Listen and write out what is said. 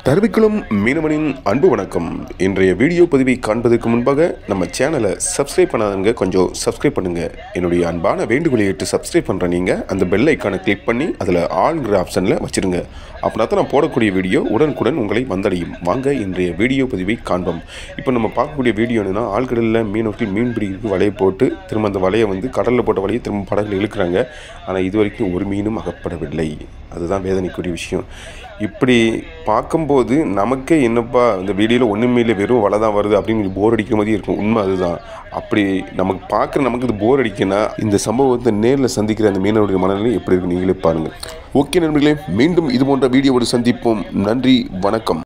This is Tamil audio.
தருவிக்குளம் மீனவனின் அன்பு வணக்கம் இன்றைய வீடியோ பதிவை காண்பதற்கு முன்பாக நம்ம சேனலை சப்ஸ்கிரைப் பண்ணாதவங்க கொஞ்சம் சப்ஸ்கிரைப் பண்ணுங்க என்னுடைய அன்பான வேண்டுகோளை ஏற்று சப்ஸ்கிரைப் பண்ணுற நீங்கள் அந்த பெல் ஐக்கானை கிளிக் பண்ணி அதில் ஆல்ங்கிற ஆப்ஷனில் வச்சிருங்க அப்படின்னா தான் நான் போடக்கூடிய வீடியோ உடனுக்குடன் உங்களை வந்தடையும் வாங்க இன்றைய வீடியோ பதிவை காண்போம் இப்போ நம்ம பார்க்கக்கூடிய வீடியோ என்னன்னா ஆழ்கடலில் மீனவர்கள் மீன் பிடிக்கிறதுக்கு வலையை போட்டு திரும்ப அந்த வலையை வந்து கடலில் போட்ட வலையை திரும்ப படகுல இழுக்கிறாங்க ஆனால் இது வரைக்கும் ஒரு மீனும் அகப்படவில்லை அதுதான் வேதனைக்குரிய விஷயம் இப்படி பார்க்கும்போது நமக்கே என்னப்பா இந்த வீடியோவில் ஒன்றுமே இல்லை வெறும் வலை தான் வருது அப்படின்னு போர் அடிக்கிற மாதிரி இருக்கும் உண்மை அதுதான் அப்படி நமக்கு பார்க்குற நமக்கு இது போர் அடிக்குன்னா இந்த சம்பவத்தை நேரில் சந்திக்கிற அந்த மீனவருடைய மனநிலை எப்படி இருக்கு நீங்களே பாருங்கள் ஓகே நண்பர்களே மீண்டும் இது போன்ற வீடியோவோடு சந்திப்போம் நன்றி வணக்கம்